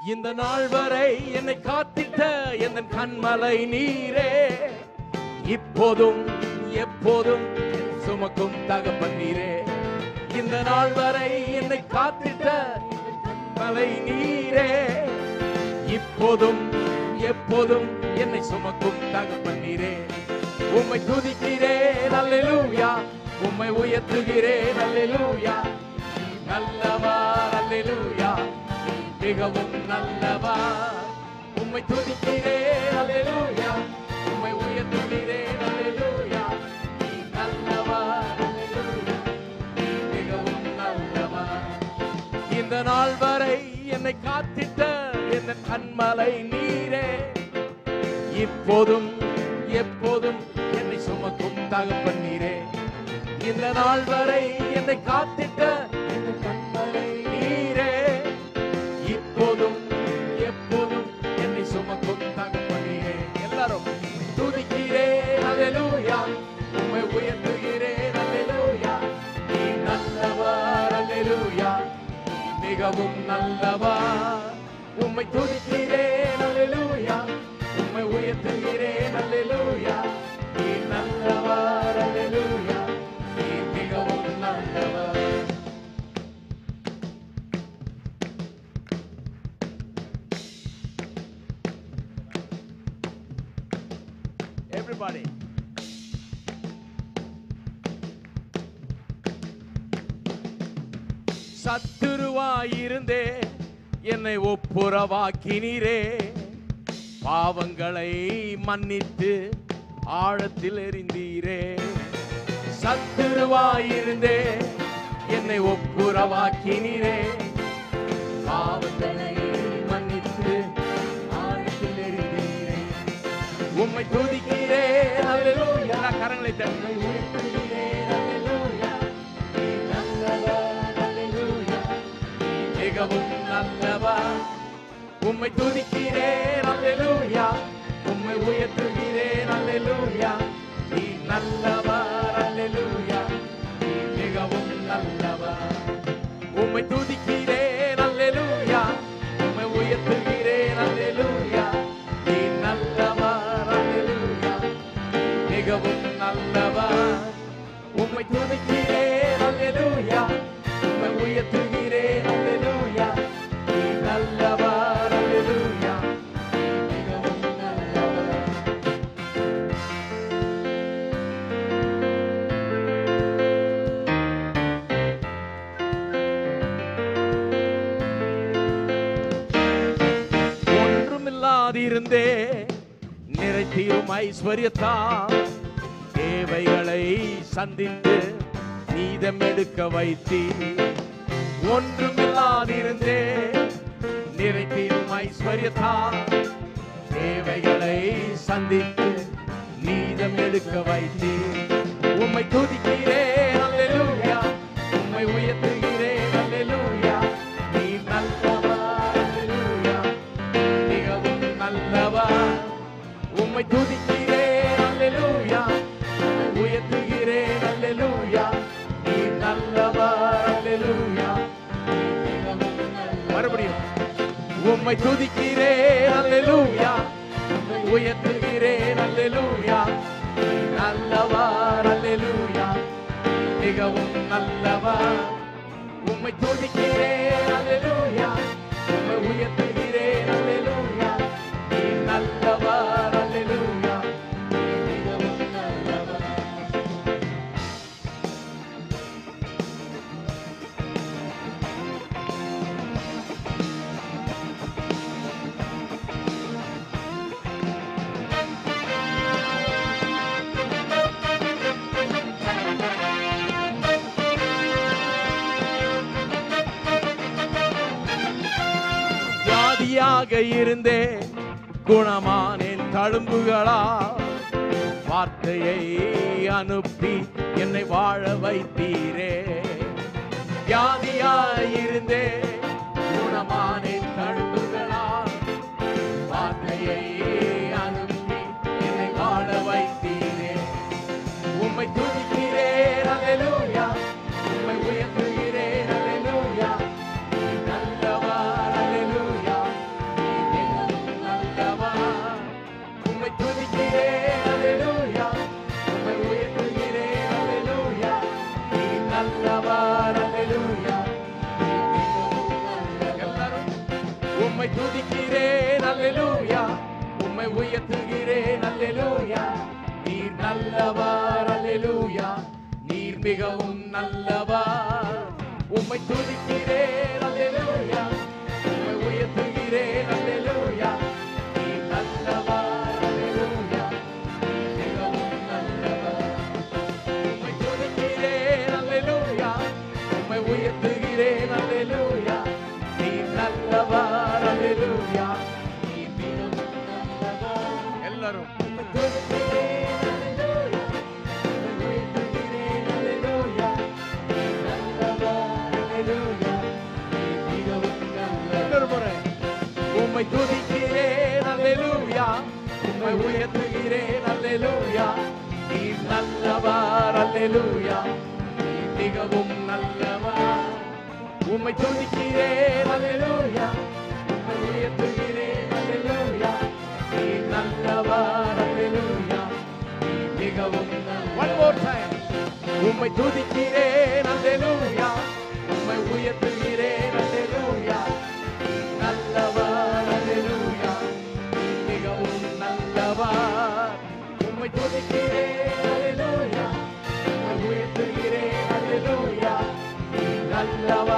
இந்த நாள் வரை என்னை காத்திட்ட எந்த கண்மலை நீரே இப்போதும் எப்போதும் என் சுமக்கும் தகப்பன் நீரே இந்த நாள் வரை என்னை காத்திட்ட என் கண்மலை நீரே இப்போதும் எப்போதும் என்னை சுமக்கும் தகப்பன் நீரே உம்மை துதிக்கிறேன் அல்லேலூயா உம்மை உயர்த்துகிறேன் அல்லேலூயா நல்லவர் அல்லேலூயா மிகவும் நல்லவர் உம்மை துதிக்கிறேன் அல்லேலூயா உம்மை உயர்த்துகிறேன் அல்லேலூயா நீ நல்லவர் அல்லேலூயா நீ மிகவும் நல்லவர் இந்த நாள் வரை என்னை காத்திட்ட என் கண்மலை நீரே இப்போதும் எப்போதும் என்னை சுமக்கும் தகப்பன் நீரே இந்த நாள் வரை என்னை காத்திட்ட என் கண்மலை நீரே இப்போதும் எப்போதும் என்னை சுமக்கும் தகப்பன் நீரே எல்லாரும் துதிக்கிறேன் அல்லேலூயா உம்மை உயர்த்துகிறேன் அல்லேலூயா நீ நல்லவர் அல்லேலூயா மிகவும் நல்லவர் உம்மை துதிக்கிறேன் அல்லேலூயா உம்மை உயர்த்துகிறேன் அல்லேலூயா நீ நல்லவர் அல்லேலூயா நீ மிகவும் நல்லவர் Everybody. சத்துருவாயிருந்தே என்னை ஒப்புரவாக்கினீரே பாவங்களை மன்னித்து ஆழத்தில் எறிந்தீரே சத்துருவாயிருந்தே என்னை ஒப்புரவாக்கினீரே பாவங்களை மன்னித்து ஆழத்தில் எறிந்தீரே உம்மை துதிக்கிறேன் அல்லேலூயா கரங்களை தட்டி உயர்த்துகிறேன் அல்லேலூயா நீ நல்லவர் அல்லேலூயா நீ மிகவும் நல்லவர் உம்மை துதிக்கிறேன் அல்லேலூயா உம்மை உயர்த்துகிறேன் அல்லேலூயா நீ நல்லவர் அல்லேலூயா நீ மிகவும் நல்லவர் உம்மை துதிக்கிறேன் அல்லேலூயா உம்மை உயர்த்துகிறேன் அல்லேலூயா நீ நல்லவர் அல்லேலூயா மிகவும் நல்லவர் உம்மை துதிக்கிறேன் அல்லேலூயா உம்மை உயர்த்துகிறேன் அல்லேலூயா நீ நல்லவர் அல்லேலூயா நீ மிகவும் நல்லவர் ஒன்றுமில்லாதிருந்தே நிறைத்தீரும் ஐஸ்வர்யத்தால் தேவைகளை சந்தித்து நீதம் எடுக்க வைத்தீர் ஒன்றுமில்லாதிருந்தே நிறைத்தீரும் ஐஸ்வர்யத்தால் தேவைகளை சந்தித்து நீதம் எடுக்க வைத்தீர் உம்மை துதிக்கிறேன் அல்லேலூயா உம்மை உயர்த்துகிறேன் அல்லேலூயா நீ நல்லவர் அல்லேலூயா மிகவும் நல்லவர் உம்மை துதிக்கிறேன் அல்லேலூயா உம்மை உயர்த்துகிறேன் அல்லேலூயா நீ நல்லவர் அல்லேலூயா நீ மிகவும் நல்லவர். மறுபடியும் உம்மை துதிக்கிறேன் அல்லேலூயா உம்மை உயர்த்துகிறேன் அல்லேலூயா நீ நல்லவர் அல்லேலூயா மிகவும் நல்லவர் உம்மை துதிக்கிறேன் அல்லேலூயா உம்மை உயர்த்துகிறேன் அல்லேலூயா நீ நல்லவர் அல்லேலூயா நீ மிகவும் நல்லவர் வியாதியாக இருந்தே குணமானேன் தழும்புகளா வார்த்தையை அனுப்பி என்னை வாழ வைத்தீரே வியாதியாயிருந்தே குணமானேன் தழும்புகளா வார்த்தையை அனுப்பி என்னை வாழ வைத்தீரே உம்மை துதிக்கிறேன் அல்லேலூயா உம்மை உயர்த்துகிறேன் அல்லேலூயா நீ நல்லவர் அல்லேலூயா உம்மை துதிக்கிறேன் அல்லேலூயா உம்மை உயர்த்துகிறேன் அல்லேலூயா நீ நல்லவர் அல்லேலூயா நீ மிகவும் நல்லவர். எல்லாரும் உம்மை துதிக்கிறேன் அல்லேலூயா உம்மை உயர்த்துகிறேன் அல்லேலூயா நீர் நல்லவர் அல்லேலூயா நீர் மிகவும் நல்லவர் உம்மை துதிக்கிறேன் அல்லேலூயா உம்மை உயர்த்துகிறேன் அல்லேலூயா நீர் நல்லவர் அல்லேலூயா நீர் மிகவும் நல்லவர் உம்மை துதிக்கிறேன் அல்லேலூயா உம்மை உயர்த்துகிறேன் அல்லேலூயா நீர் நல்லவர் அல்லேலூயா நீர் மிகவும் நல்லவர் எல்லாரும் உம்மை துதிக்கிறேன் அல்லேலூயா உம்மை உயர்த்துகிறேன் அல்லேலூயா நீர் நல்லவர் அல்லேலூயா நீர் மிகவும் நல்லவர் இன்னொரு முறை உம்மை துதிக்கிறேன் அல்லேலூயா உம்மை உயர்த்துகிறேன் அல்லேலூயா நீர் நல்லவர் அல்லேலூயா நீர் மிகவும் நல்லவர் உம்மை துதிக்கிறேன் அல்லேலூயா உம்மை உயர்த்துகிறேன் அல்லேலூயா நீர் நல்லவர் அல்லேலூயா நீர் மிகவும் ஒன் மோர் டைம் உம்மை துதிக்கிறேன் அல்லேலூயா உம்மை உயர்த்துகிறேன் அல்லேலூயா நீர் நல்லவர் அல்லேலூயா நீர் மிகவும் நல்லவர் உம்மை துதிக்கிறேன் அல்லேலூயா உம்மை உயர்த்துகிறேன் அல்லேலூயா நீர் நல்லவர்